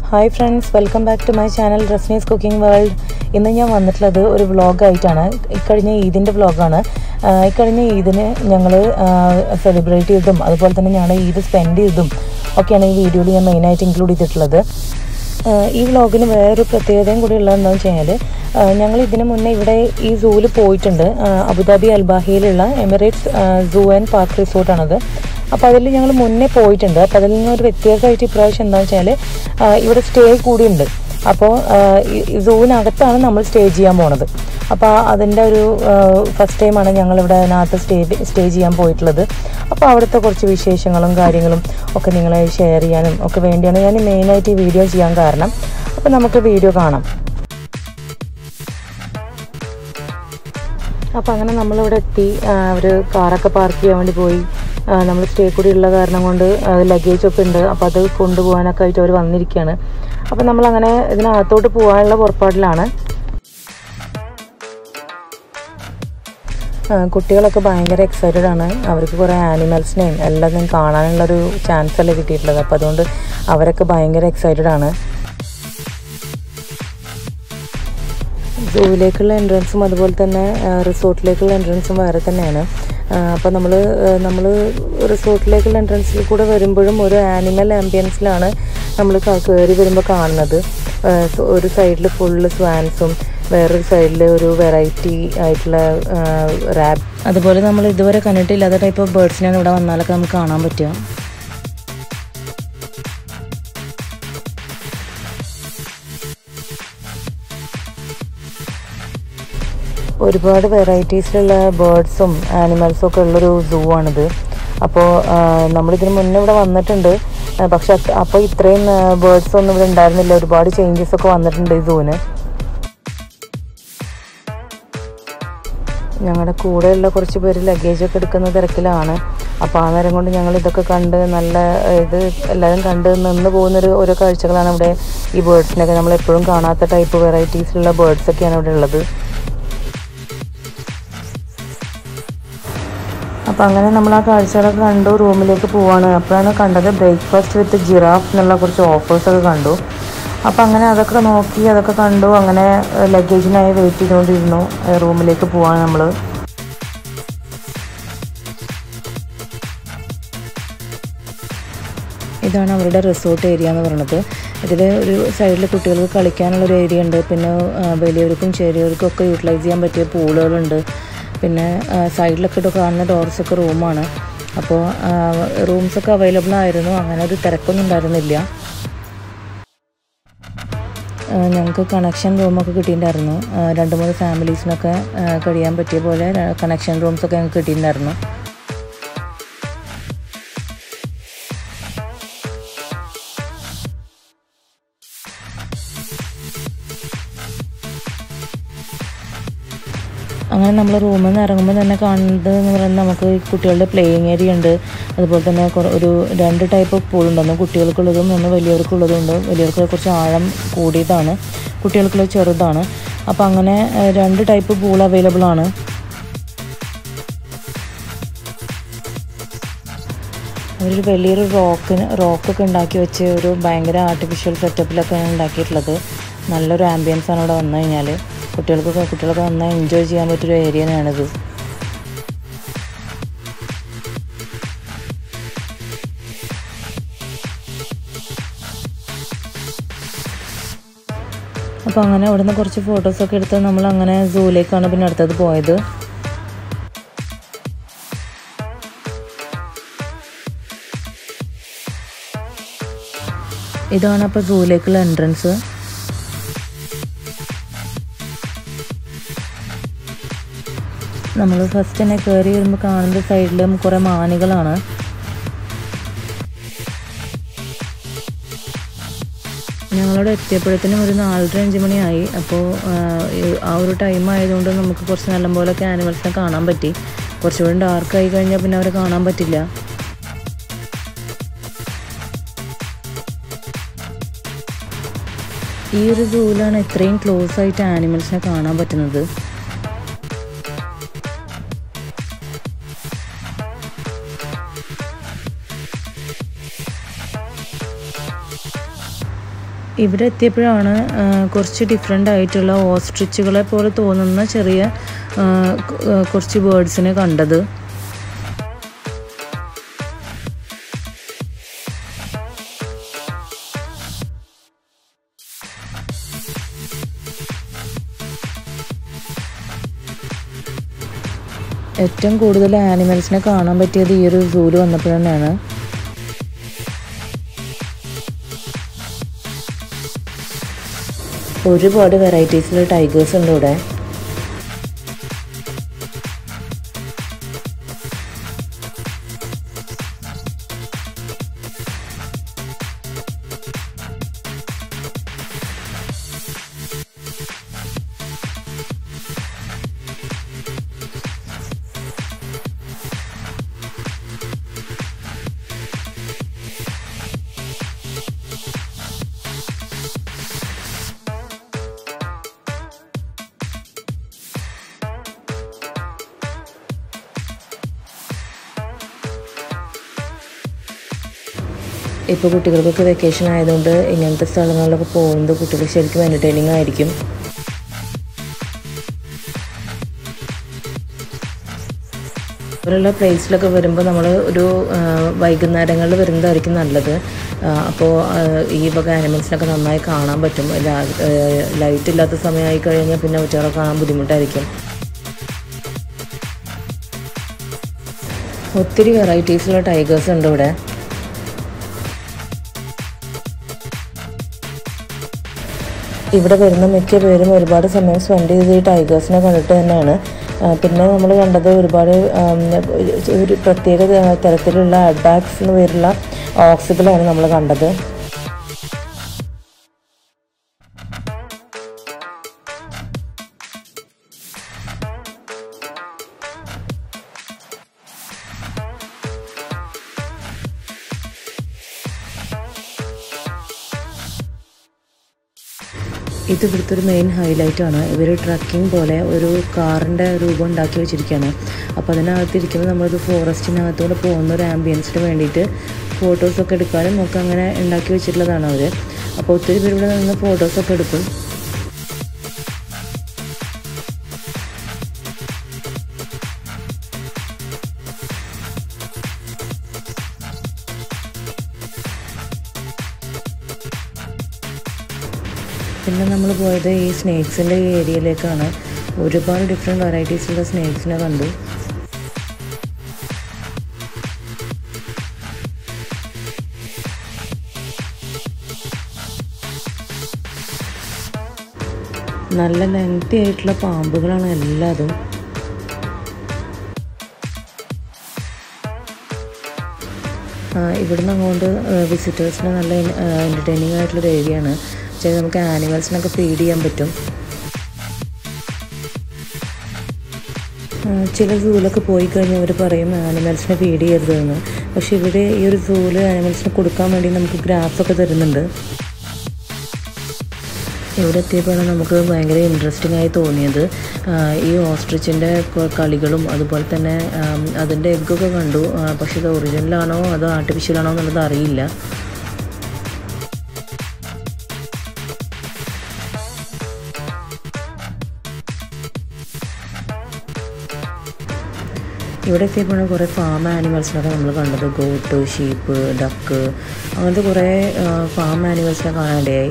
hi friends welcome back to my channel Resmi's cooking world ഇന്ന് ഞാൻ വന്നിട്ടുള്ളത് ഒരു വ്ളോഗായിട്ടാണ് ഇക്കഴിഞ്ഞ ഈദിൻ്റെ വ്ളോഗാണ് ഇക്കഴിഞ്ഞ ഈദിന് ഞങ്ങൾ സെലിബ്രേറ്റ് ചെയ്തതും അതുപോലെ തന്നെ ഞങ്ങൾ ഈദ് സ്പെൻഡ് ചെയ്തതും ഒക്കെയാണ് ഈ വീഡിയോയിൽ ഞാൻ മെയിനായിട്ട് ഇൻക്ലൂഡ് ചെയ്തിട്ടുള്ളത് ആഹ് ഈ വ്ളോഗിന് വേറൊരു പ്രത്യേകതയും കൂടി ഉള്ളത് എന്താണെന്ന് വെച്ച് കഴിഞ്ഞാൽ ഞങ്ങൾ ഇതിനു മുന്നേ ഇവിടെ ഈ സൂവിൽ പോയിട്ടുണ്ട് ആഹ് അബുദാബി അൽബാഹിയിലുള്ള എമിറേറ്റ്സ് സൂ ആൻഡ് പാർക്ക് റിസോർട്ടാണത് അപ്പോൾ അതിൽ ഞങ്ങൾ മുന്നേ പോയിട്ടുണ്ട് അപ്പോൾ അതിൽ നിന്നൊരു വ്യത്യാസമായിട്ട് ഇപ്രാവശ്യം എന്താണെന്ന് വെച്ചാൽ ഇവിടെ സ്റ്റേ കൂടിയുണ്ട് അപ്പോൾ സൂവിനകത്താണ് നമ്മൾ സ്റ്റേ ചെയ്യാൻ പോണത് അപ്പോൾ അതിൻ്റെ ഒരു ഫസ്റ്റ് ടൈമാണ് ഞങ്ങളിവിടെ അതിനകത്ത് സ്റ്റേ സ്റ്റേ ചെയ്യാൻ പോയിട്ടുള്ളത് അപ്പോൾ അവിടുത്തെ കുറച്ച് വിശേഷങ്ങളും കാര്യങ്ങളും ഒക്കെ നിങ്ങളെ ഷെയർ ചെയ്യാനും ഒക്കെ വേണ്ടിയാണ് ഞാൻ മെയിനായിട്ട് ഈ വീഡിയോ ചെയ്യാൻ കാരണം അപ്പോൾ നമുക്ക് വീഡിയോ കാണാം അപ്പോൾ അങ്ങനെ നമ്മളിവിടെ എത്തി ഒരു കാറൊക്കെ പാർക്ക് ചെയ്യാൻ വേണ്ടി പോയി നമ്മൾ സ്റ്റേ കൂടി ഉള്ള കാരണം കൊണ്ട് ലഗേജ് ഒക്കെ ഉണ്ട് അപ്പോൾ അത് കൊണ്ടുപോകാനൊക്കെ ആയിട്ട് അവർ വന്നിരിക്കുകയാണ് അപ്പോൾ നമ്മളങ്ങനെ ഇതിനകത്തോട്ട് പോകാനുള്ള പുറപ്പാടിലാണ് ആ, കുട്ടികളൊക്കെ ഭയങ്കര എക്സൈറ്റഡ് ആണ് അവർക്ക് കുറേ ആനിമൽസിനെയും എല്ലാത്തിനും കാണാനുള്ളൊരു ചാൻസ് അല്ലേ കിട്ടിയിട്ടുള്ളത് അപ്പോൾ അതുകൊണ്ട് അവരൊക്കെ ഭയങ്കര എക്സൈറ്റഡ് ആണ് സൂവിലേക്കുള്ള എൻട്രൻസും അതുപോലെ തന്നെ റിസോർട്ടിലേക്കുള്ള എൻട്രൻസും വേറെ തന്നെയാണ് അപ്പോൾ നമ്മൾ നമ്മൾ റിസോർട്ടിലേക്കുള്ള എൻട്രൻസിൽ കൂടെ വരുമ്പോഴും ഒരു ആനിമൽ ആംബിയൻസിലാണ് നമ്മൾ കയറി വരുമ്പോൾ കാണുന്നത് ആ, സോ- ഒരു സൈഡിൽ ഫുള്ള് സ്വാൻസും വേറൊരു സൈഡിൽ ഒരു വെറൈറ്റി ആയിട്ടുള്ള റാബ് അതുപോലെ നമ്മൾ ഇതുവരെ കണ്ടിട്ടില്ലാത്ത ടൈപ്പ് ഓഫ് ബേർഡ്സിനാണ് ഇവിടെ വന്നാലൊക്കെ നമുക്ക് കാണാൻ പറ്റുക ഒരുപാട് വെറൈറ്റീസിലുള്ള ബേർഡ്സും ആനിമൽസും ഒക്കെ ഉള്ളൊരു സൂ ആണിത് അപ്പോൾ നമ്മളിതിന് മുന്നേ ഇവിടെ വന്നിട്ടുണ്ട് ആ, പക്ഷെ അത് അപ്പോൾ ഇത്രയും ബേർഡ്സ് ഒന്നും ഇവിടെ ഉണ്ടായിരുന്നില്ല ഒരുപാട് ചേഞ്ചസ് ഒക്കെ വന്നിട്ടുണ്ട് ഈ സൂവിന് ഞങ്ങളുടെ കൂടെയുള്ള കുറച്ച് പേര് ലഗേജ് ഒക്കെ എടുക്കുന്ന തിരക്കിലാണ് അപ്പോൾ ആ നേരം കൊണ്ട് ഞങ്ങൾ ഇതൊക്കെ കണ്ട് നല്ല ഇത് എല്ലാവരും കണ്ട് നിന്ന് പോകുന്നൊരു ഓരോ കാഴ്ചകളാണ് ഇവിടെ ഈ ബേർഡ്സിനൊക്കെ നമ്മൾ എപ്പോഴും കാണാത്ത ടൈപ്പ് വെറൈറ്റീസിലുള്ള ബേർഡ്സ് ഒക്കെയാണ് ഇവിടെ ഉള്ളത് അപ്പം അങ്ങനെ നമ്മൾ ആ കാഴ്ചകളൊക്കെ കണ്ടു റൂമിലേക്ക് പോവാണ് അപ്പോഴാണ് കണ്ടത് ബ്രേക്ക്ഫാസ്റ്റ് വിത്ത് ജിറാഫ് എന്നുള്ള കുറച്ച് ഓഫേഴ്സൊക്കെ കണ്ടു അപ്പം അങ്ങനെ അതൊക്കെ നോക്കി അതൊക്കെ കണ്ടു അങ്ങനെ ലഗേജിനായി വെയിറ്റ് ചെയ്തുകൊണ്ടിരുന്നു ഏഹ് റൂമിലേക്ക് പോവാണ് നമ്മൾ ഇതാണ് അവരുടെ റിസോർട്ട് ഏരിയ എന്ന് പറയുന്നത് ഇതിൽ ഒരു സൈഡിൽ കുട്ടികൾക്ക് കളിക്കാനുള്ള ഒരു ഏരിയ ഉണ്ട് പിന്നെ ആ, വലിയവർക്കും ചെറിയവർക്കും ഒക്കെ യൂട്ടിലൈസ് ചെയ്യാൻ പറ്റിയ പൂളുകളുണ്ട് പിന്നെ ആ, സൈഡിലൊക്കെ ഇട്ട് കാണുന്ന ഡോർസൊക്കെ റൂമാണ് അപ്പോൾ റൂംസൊക്കെ അവൈലബിൾ ആയിരുന്നു അങ്ങനെ ഒരു തിരക്കൊന്നും ഉണ്ടായിരുന്നില്ല ആ, ഞങ്ങൾക്ക് കണക്ഷൻ റൂമൊക്കെ കിട്ടിയിട്ടുണ്ടായിരുന്നു ആ, രണ്ട് മൂന്ന് ഫാമിലീസിനൊക്കെ ആ, കഴിയാൻ പറ്റിയ പോലെ കണക്ഷൻ റൂംസൊക്കെ ഞങ്ങൾക്ക് കിട്ടിയിട്ടുണ്ടായിരുന്നു അങ്ങനെ നമ്മൾ റൂമിൽ നിന്ന് ഇറങ്ങുമ്പോൾ തന്നെ കാണുന്നത് എന്ന് പറയുന്നത് നമുക്ക് ഈ കുട്ടികളുടെ പ്ലേയിങ് ഏരിയ ഉണ്ട് അതുപോലെ തന്നെ കുറ- ഒരു രണ്ട് ടൈപ്പ് ഓഫ് പൂൾ ഉണ്ട് ഒന്ന് കുട്ടികൾക്കുള്ളതും ഒന്ന് വലിയവർക്കുള്ളതും ഉണ്ട് വലിയവർക്ക് കുറച്ച് ആഴം കൂടിയതാണ് കുട്ടികൾക്കുള്ളത് ചെറുതാണ് അപ്പോൾ അങ്ങനെ ഏഹ്, രണ്ട് ടൈപ്പ് പൂൾ അവൈലബിൾ ആണ് അവരൊരു വലിയൊരു റോക്കിന് റോക്കൊക്കെ ഉണ്ടാക്കി വെച്ച് ഒരു ഭയങ്കര ആർട്ടിഫിഷ്യൽ സെറ്റപ്പിലൊക്കെയാണ് ഉണ്ടാക്കിയിട്ടുള്ളത് നല്ലൊരു ആംബിയൻസ് ആണ് ഇവിടെ വന്നു കഴിഞ്ഞാൽ കുട്ടികൾക്കൊക്കെ കുട്ടികളൊക്കെ നന്നായി എൻജോയ് ചെയ്യാൻ പറ്റിയൊരു ഏരിയ തന്നെയാണിത് അപ്പോൾ അങ്ങനെ അവിടുന്ന് കുറച്ച് ഫോട്ടോസൊക്കെ എടുത്ത് നമ്മൾ അങ്ങനെ സൂയിലേക്കാണ് പിന്നെ അടുത്തത് പോയത് ഇതാണ് അപ്പോൾ സൂയിലേക്കുള്ള എൻട്രൻസ് നമ്മൾ ഫസ്റ്റ് തന്നെ കയറി വരുമ്പോൾ കാണുന്ന സൈഡിലും കുറേ മാനുകളാണ് ഞങ്ങളവിടെ എത്തിയപ്പോഴത്തേനും ഒരു നാലര അഞ്ച് മണിയായി അപ്പോൾ ആ ഒരു ടൈം ആയതുകൊണ്ട് നമുക്ക് കുറച്ച് നല്ലപോലൊക്കെ ആനിമൽസിനെ കാണാൻ പറ്റി കുറച്ചുകൂടി ഡാർക്ക് ആയി കഴിഞ്ഞാൽ പിന്നെ അവരെ കാണാൻ പറ്റില്ല ഈ ഒരു സൂവിലാണ് ഇത്രയും ക്ലോസ് ആയിട്ട് ആനിമൽസിനെ കാണാൻ പറ്റുന്നത് ഇവിടെ എത്തിയപ്പോഴാണ് ആ, കുറച്ച് ഡിഫറെൻ്റ് ആയിട്ടുള്ള ഓസ്ട്രിച്ചുകളെ പോലെ തോന്നുന്ന ചെറിയ ആ, ക- ആ, കുറച്ച് ബേർഡ്സിനെ കണ്ടത് ഏറ്റവും കൂടുതൽ ആനിമൽസിനെ കാണാൻ പറ്റിയത് ഈ ഒരു സൂല് വന്നപ്പോൾ തന്നെയാണ് ഒരുപാട് വെറൈറ്റീസിലുള്ള ടൈഗേഴ്സ് ഉണ്ട് ഇവിടെ ഇപ്പോൾ കുട്ടികൾക്കൊക്കെ വെക്കേഷൻ ആയതുകൊണ്ട് ഇങ്ങനത്തെ സ്ഥലങ്ങളിലൊക്കെ പോകുന്നത് കുട്ടികൾക്ക് ശരിക്കും എൻ്റർടൈനിങ് ആയിരിക്കും ഇവരുള്ള പ്ലേസിലൊക്കെ വരുമ്പോൾ നമ്മൾ ഒരു ആ, വൈകുന്നേരങ്ങളിൽ വരുന്നതായിരിക്കും നല്ലത് അപ്പോൾ ഈ വക ആനിമൽസിനൊക്കെ നന്നായി കാണാൻ പറ്റും ലൈറ്റ് ഇല്ലാത്ത സമയമായി കഴിഞ്ഞാൽ പിന്നെ ഒറ്റകളെ കാണാൻ ബുദ്ധിമുട്ടായിരിക്കും ഒത്തിരി വെറൈറ്റീസിലുള്ള ടൈഗേഴ്സ് ഉണ്ട് ഇവിടെ ഇവിടെ വരുന്ന മിക്ക പേരും ഒരുപാട് സമയം സ്പെൻഡ് ചെയ്ത് ഈ ടൈഗേഴ്സിനെ കണ്ടിട്ട് തന്നെയാണ് ആ, പിന്നെ നമ്മൾ കണ്ടത് ഒരുപാട് ആം, ഒരു പ്രത്യേക തരത്തിലുള്ള അഡ്ബാക്സ് എന്ന് പേരുള്ള ഓക്സികളാണ് നമ്മൾ കണ്ടത് ഇത് ഇവിടുത്തെ ഒരു മെയിൻ ഹൈലൈറ്റ് ആണ് ഇവർ ട്രക്കിംഗ് പോലെ ഒരു കാറിൻ്റെ രൂപം ഉണ്ടാക്കി വെച്ചിരിക്കുകയാണ് അപ്പോൾ അതിനകത്ത് ഇരിക്കുമ്പോൾ നമ്മളൊരു ഫോറസ്റ്റിനകത്തൂടെ പോകുന്ന ഒരു ആംബിയൻസിന് വേണ്ടിയിട്ട് ഫോട്ടോസൊക്കെ എടുക്കാനും ഒക്കെ അങ്ങനെ ഉണ്ടാക്കി വെച്ചിട്ടുള്ളതാണ് അവർ അപ്പോൾ ഒത്തിരി പേര് ഇവിടെ നിന്ന് ഫോട്ടോസൊക്കെ എടുക്കും പിന്നെ നമ്മൾ പോയത് ഈ സ്നേക്സിൻ്റെ ഈ ഏരിയയിലേക്കാണ് ഒരുപാട് ഡിഫറെൻറ്റ് വെറൈറ്റീസുള്ള സ്നേക്സിനെ കണ്ടു നല്ല ലെങ്തി ആയിട്ടുള്ള പാമ്പുകളാണ് എല്ലാതും ആ, ഇവിടുന്ന് അങ്ങോട്ട് വിസിറ്റേഴ്സിന് നല്ല എൻ്റർടൈനിങ് ആയിട്ടുള്ളൊരു ഏരിയ ആണ് പക്ഷേ നമുക്ക് ആനിമൽസിനൊക്കെ ഫീഡ് ചെയ്യാൻ പറ്റും ആ, ചില സൂലൊക്കെ പോയി കഴിഞ്ഞാൽ അവർ പറയും ആനിമൽസിനെ ഫീഡ് ചെയ്യരുതെന്ന് പക്ഷെ ഇവിടെ ഈ ഒരു സൂല് ആനിമൽസിന് കൊടുക്കാൻ വേണ്ടി നമുക്ക് ഗ്രാസ് ഒക്കെ തരുന്നുണ്ട് ഇവിടെ എത്തിയപ്പോഴാണ് നമുക്ക് ഭയങ്കര ഇൻട്രസ്റ്റിംഗ് ആയി തോന്നിയത് ആ, ഈ ഓസ്ട്രിച്ചിൻ്റെ കളികളും അതുപോലെ തന്നെ ആം, അതിൻ്റെ എഗ്ഗൊക്കെ കണ്ടു ആ, പക്ഷേ ഇത് ഒറിജിനലാണോ അതോ ആർട്ടിഫിഷ്യലാണോ എന്നുള്ളത് അറിയില്ല ഇവിടെ എത്തിയപ്പോഴാണ് കുറേ ഫാം ആനിമൽസിനൊക്കെ നമ്മൾ കണ്ടത് ഗോട്ട് ഷീപ്പ് ഡക്ക് അങ്ങനത്തെ കുറേ ഫാം ആനിമൽസിനെ കാണാനിടയായി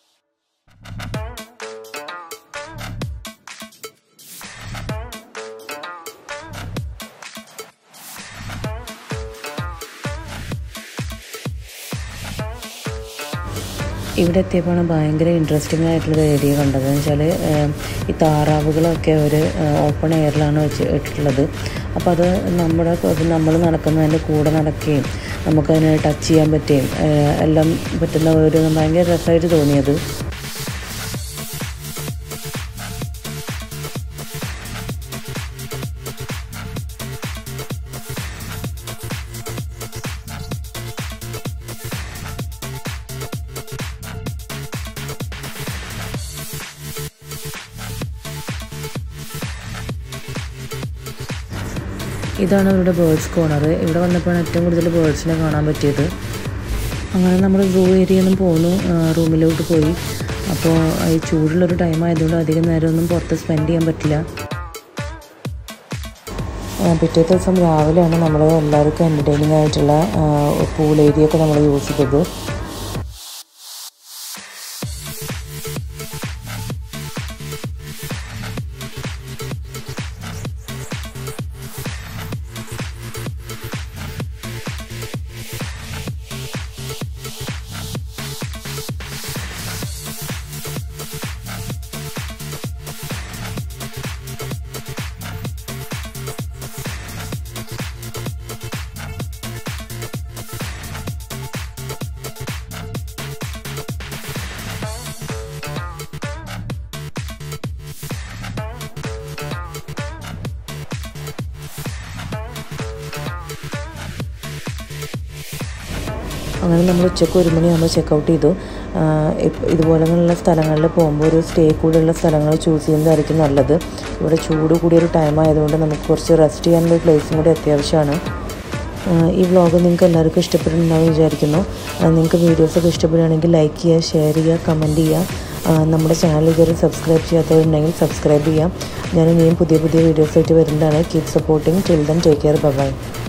ഇവിടെ എത്തിയപ്പോഴാണ് ഭയങ്കര ഇൻട്രസ്റ്റിംഗ് ആയിട്ടുള്ള ഏരിയ കണ്ടത് എന്ന് വെച്ചാൽ ഈ താറാവുകളൊക്കെ ഒരു ഓപ്പൺ എയറിലാണ് വെച്ച് ഇട്ടിട്ടുള്ളത് അപ്പോൾ അത് നമ്മുടെ നമ്മൾ നടക്കുന്നതിൻ്റെ കൂടെ നടക്കുകയും നമുക്കതിനെ ടച്ച് ചെയ്യാൻ പറ്റുകയും ഏഹ്, എല്ലാം പറ്റുന്ന ഒരു ഭയങ്കര രസമായിട്ട് തോന്നിയത് ഇതാണ് ഇവിടെ ബേർഡ്സ് കോർണർ ഇവിടെ വന്നപ്പോഴാണ് ഏറ്റവും കൂടുതൽ ബേർഡ്സിനെ കാണാൻ പറ്റിയത് അങ്ങനെ നമ്മൾ സൂ ഏരിയയിൽ നിന്നും പോന്നു ആ, റൂമിലോട്ട് പോയി അപ്പോൾ ഈ ചൂടുള്ളൊരു ടൈം ആയതുകൊണ്ട് അധികം നേരമൊന്നും പുറത്ത് സ്പെൻഡ് ചെയ്യാൻ പറ്റില്ല ആ, പിറ്റേ ദിവസം രാവിലെയാണ് നമ്മൾ എല്ലാവർക്കും എൻ്റർടൈനിങ് ആയിട്ടുള്ള പൂൾ ഏരിയ ഒക്കെ നമ്മൾ യൂസ് ചെയ്തത് അങ്ങനെ നമ്മൾ ഉച്ചയ്ക്ക് ഒരു മണിയാകുമ്പോൾ ചെക്കൗട്ട് ചെയ്തു ആ, ഇപ്പ- ഇതുപോലെയുള്ള സ്ഥലങ്ങളിൽ പോകുമ്പോൾ ഒരു സ്റ്റേ കൂടെയുള്ള സ്ഥലങ്ങൾ ചൂസ് ചെയ്യുന്നതായിരിക്കും നല്ലത് ഇവിടെ ചൂട് കൂടിയൊരു ടൈം ആയതുകൊണ്ട് നമുക്ക് കുറച്ച് റെസ്റ്റ് ചെയ്യാനുള്ള പ്ലേസും കൂടി അത്യാവശ്യമാണ് ആ, ഈ വ്ളോഗ് നിങ്ങൾക്ക് എല്ലാവർക്കും ഇഷ്ടപ്പെടുന്നുണ്ടാവും വിചാരിക്കുന്നു ആ, നിങ്ങൾക്ക് വീഡിയോസൊക്കെ ഇഷ്ടപ്പെടുകയാണെങ്കിൽ ലൈക്ക് ചെയ്യുക ഷെയർ ചെയ്യുക കമൻറ്റ് ചെയ്യുക ആ, നമ്മുടെ ചാനൽ ഇതുവരെ സബ്സ്ക്രൈബ് ചെയ്യാത്തവരുണ്ടെങ്കിൽ സബ്സ്ക്രൈബ് ചെയ്യാം ഞാൻ ഇനിയും പുതിയ പുതിയ വീഡിയോസ് ആയിട്ട് വരുന്നതാണ് keep supporting till then take care by